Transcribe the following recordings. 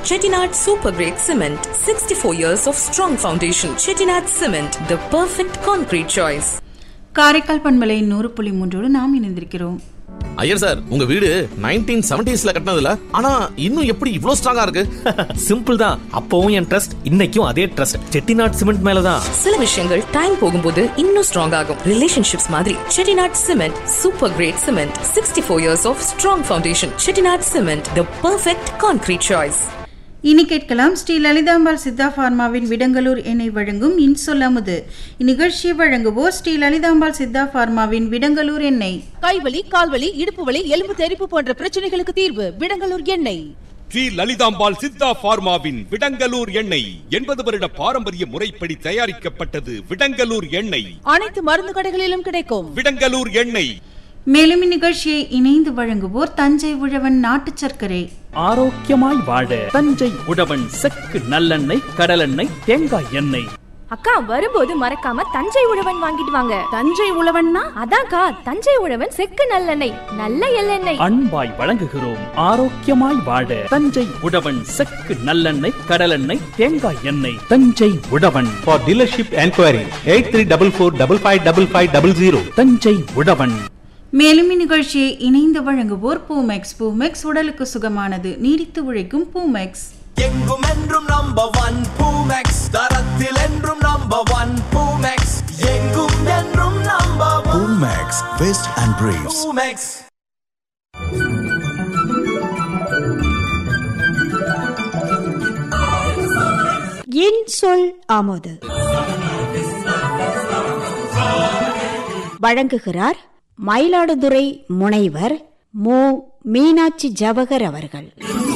Chettinad Super Great Cement, 64 years of strong foundation. Chettinad Cement, the perfect concrete choice. Karaikal பண்பலை நூறு புள்ளி மூன்றோடு நாம் இணைந்திருக்கிறோம் ஐயர் சார் உங்க வீடு நைன்டீன் செவன்டிஸ்ல கட்டினதுல ஆனா இன்னும் எப்படி இவ்ளோ ஸ்ட்ராங்கா இருக்கு சிம்பிள் தான் அப்பவும் என் ட்ரஸ்ட் இன்னைக்கும் அதே ட்ரஸ்ட் செட்டிநாட் சிமெண்ட் மேலதான் சில விஷயங்கள் டைம் போகும்போது இன்னும் ஸ்ட்ராங் ஆகும் ரிலேஷன்ஷிப்ஸ் மாதிரி Chettinad cement super great cement sixty four years of strong foundation Chettinad cement the perfect concrete choice இனி கேட்கலாம் ஸ்ரீ லலிதாம்பாள் சித்தா பார்மாவின் விடங்கலூர் எண்ணெய் வழங்கும் இன்சொல்லமுது இந்நிகழ்ச்சியை வழங்குவோர் ஸ்ரீ லலிதாம்பாள் சித்தா பார்மாவின் விடங்கலூர் எண்ணெய் கைவலி கால்வலி இடுப்பு வலி எலும்பு தெறிப்பு போன்ற பிரச்சனைகளுக்கு தீர்வு விடங்கலூர் எண்ணெய் ஸ்ரீ லலிதாம்பாள் சித்தா பார்மாவின் விடங்கலூர் எண்ணெய் எண்பது வருட பாரம்பரிய முறைப்படி தயாரிக்கப்பட்டது விடங்கலூர் எண்ணெய் அனைத்து மருந்து கடைகளிலும் கிடைக்கும் விடங்கலூர் எண்ணெய் மேலும் இந்நிகழ்ச்சியை இணைந்து வழங்குவோர் தஞ்சை உழவன் நாட்டு சர்க்கரை ஆரோக்கியமாய் வாழ தஞ்சை உழவன் செக்கு நல்லெண்ணெய் கடலெண்ணெய் தேங்காய் எண்ணெய் அக்கா வரும்போது மறக்காம தஞ்சை உழவன் வாங்கிட்டு வாங்க தஞ்சை உழவன்னா அதான்க்கா தஞ்சை உழவன் செக்கு நல்லெண்ணெய் நல்ல எள்ளெண்ணெய் அன்பாய் வழங்குகிறோம் ஆரோக்கியமாய் வாழ தஞ்சை உழவன் செக்கு நல்லெண்ணெய் கடலெண்ணெய் தேங்காய் எண்ணெய் தஞ்சை உழவன் For dealership enquiry, 8344555500. தஞ்சை உழவன் மேலும் இந்நிகழ்ச்சியை இணைந்து வழங்குவோர் பூமெக்ஸ் பூமெக்ஸ் உடலுக்கு சுகமானது நீடித்து உழைக்கும் பூமெக்ஸ் எங்கும் என்றும் நம்பர் ஒன் பூமெக்ஸ் தரத்தில் என்றும் நம்பர் ஒன் பூமெக்ஸ் எங்கும் என்றும் number one Max, Vest and Briefs. Poomex என் சொல் ஆமோது வழங்குகிறார் மயிலாடுதுறை முனைவர் மு மீனாட்சி ஜவகர் அவர்கள்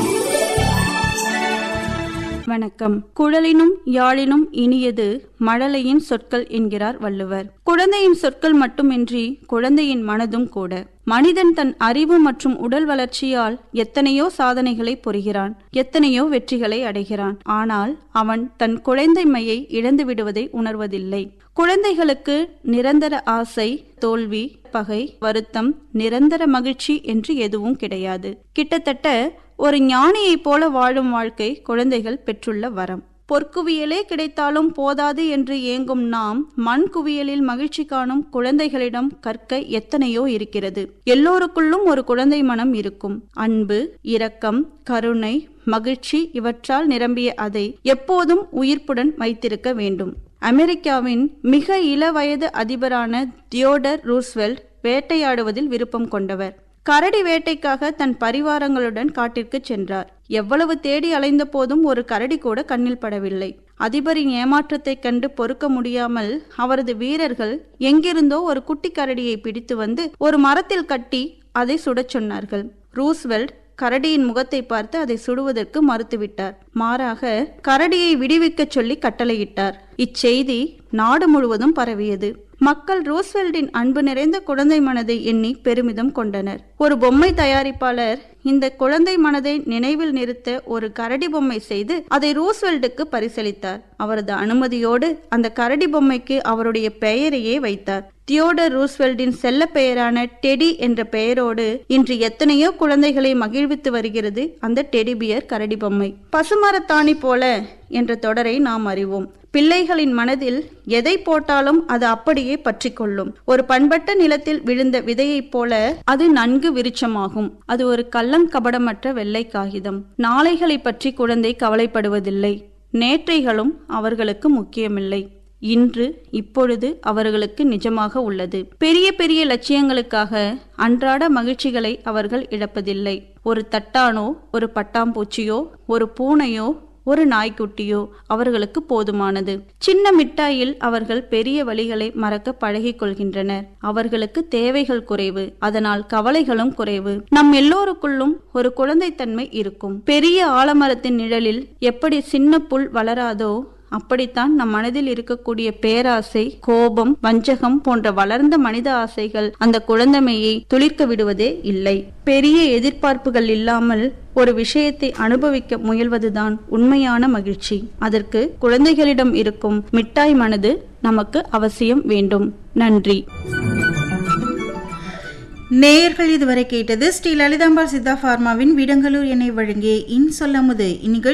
வணக்கம் குழலினும் யாழினும் இனியது மழலையின் சொற்கள் என்கிறார் வள்ளுவர் குழந்தையின் சொற்கள் மட்டுமின்றி குழந்தையின் மனதும் கூட மனிதன் தன் அறிவு மற்றும் உடல் வளர்ச்சியால் எத்தனையோ சாதனைகளை புரிகிறான் எத்தனையோ வெற்றிகளை அடைகிறான் ஆனால் அவன் தன் குழந்தைமையை இழந்து விடுவதை உணர்வதில்லை குழந்தைகளுக்கு நிரந்தர ஆசை தோல்வி பகை வருத்தம் நிரந்தர மகிழ்ச்சி என்று எதுவும் கிடையாது கிட்டத்தட்ட ஒரு ஞானியைப் போல வாழும் வாழ்க்கை குழந்தைகள் பெற்றுள்ள வரம் பொற்குவியலே கிடைத்தாலும் போதாது என்று ஏங்கும் நாம் மண் குவியலில் மகிழ்ச்சி காணும் குழந்தைகளிடம் கற்க எத்தனையோ இருக்கிறது எல்லோருக்குள்ளும் ஒரு குழந்தை மனம் இருக்கும் அன்பு இரக்கம் கருணை மகிழ்ச்சி இவற்றால் நிரம்பிய அதை எப்போதும் உயிர்ப்புடன் வைத்திருக்க வேண்டும் அமெரிக்காவின் மிக இளவயது அதிபரான தியோடர் ரூஸ்வெல்ட் வேட்டையாடுவதில் விருப்பம் கொண்டவர் கரடி வேட்டைக்காக தன் பரிவாரங்களுடன் காட்டிற்கு சென்றார் எவ்வளவு தேடி அலைந்த போதும் ஒரு கரடி கூட கண்ணில் படவில்லை அதிபரின் ஏமாற்றத்தைக் கண்டு பொறுக்க முடியாமல் அவரது வீரர்கள் எங்கிருந்தோ ஒரு குட்டி கரடியை பிடித்து வந்து ஒரு மரத்தில் கட்டி அதை சுடச் சொன்னார்கள் ரூஸ்வெல்ட் கரடியின் முகத்தை பார்த்து அதை சுடுவதற்கு மறுத்துவிட்டார் மாறாக கரடியை விடுவிக்கச் சொல்லி கட்டளையிட்டார் இச்செய்தி நாடு முழுவதும் பரவியது மக்கள் ரூஸ்வெல்டின் அன்பு நிறைந்த குழந்தை மனதை எண்ணி பெருமிதம் கொண்டனர் ஒரு பொம்மை தயாரிப்பாளர் இந்த குழந்தை மனதை நினைவில் நிறுத்த ஒரு கரடி பொம்மை செய்து அதை ரூஸ்வெல்டுக்கு பரிசளித்தார் அவரது அனுமதியோடு அந்த கரடி பொம்மைக்கு அவருடைய பெயரையே வைத்தார் தியோடர் ரூஸ்வெல்டின் செல்ல பெயரான டெடி என்ற பெயரோடு இன்று எத்தனையோ குழந்தைகளை மகிழ்வித்து வருகிறது அந்த டெடிபியர் கரடி பொம்மை பசுமரத்தாணி போல என்ற தொடரை நாம் அறிவோம் பிள்ளைகளின் மனதில் எதை போட்டாலும் அது அப்படியே பற்றி கொள்ளும் ஒரு பண்பட்ட நிலத்தில் விழுந்த விதையைப் போல அது நன்கு விருட்சமாகும் அது ஒரு கள்ளங்கபடமற்ற வெள்ளை காகிதம் நாளைகளை பற்றி குழந்தை கவலைப்படுவதில்லை நேற்றைகளும் அவர்களுக்கு முக்கியமில்லை இன்று இப்பொழுது அவர்களுக்கு நிஜமாக உள்ளது பெரிய பெரிய லட்சியங்களுக்காக அன்றாட மகிழ்ச்சிகளை அவர்கள் இழப்பதில்லை ஒரு தட்டானோ ஒரு பட்டாம்பூச்சியோ ஒரு பூனையோ ஒரு நாய்க்குட்டியோ அவர்களுக்கு போதுமானது சின்ன மிட்டாயில் அவர்கள் பெரிய வழிகளை மறக்க பழகிக் கொள்கின்றனர் அவர்களுக்கு தேவைகள் குறைவு அதனால் கவலைகளும் குறைவு நம் எல்லோருக்குள்ளும் ஒரு குழந்தைத்தன்மை இருக்கும் பெரிய ஆலமரத்தின் நிழலில் எப்படி சின்ன புல் வளராதோ அப்படித்தான் நம் மனதில் இருக்கக்கூடிய பேராசை கோபம் வஞ்சகம் போன்ற வளர்ந்த மனித ஆசைகள் அந்த குழந்தைமையை துளிர்க்க விடுவதே இல்லை பெரிய எதிர்பார்ப்புகள் இல்லாமல் ஒரு விஷயத்தை அனுபவிக்க முயல்வதுதான் உண்மையான மகிழ்ச்சி அதற்கு குழந்தைகளிடம் இருக்கும் மிட்டாய் மனது நமக்கு அவசியம் வேண்டும் நன்றி நேயர்கள் இதுவரை கேட்டது ஸ்ரீ லலிதாம்பாள் சித்தா பார்மாவின் விடங்கலூர் எண்ணெய் வழங்கிய இன் சொல்லமுது இந்நிகழ்ச்சி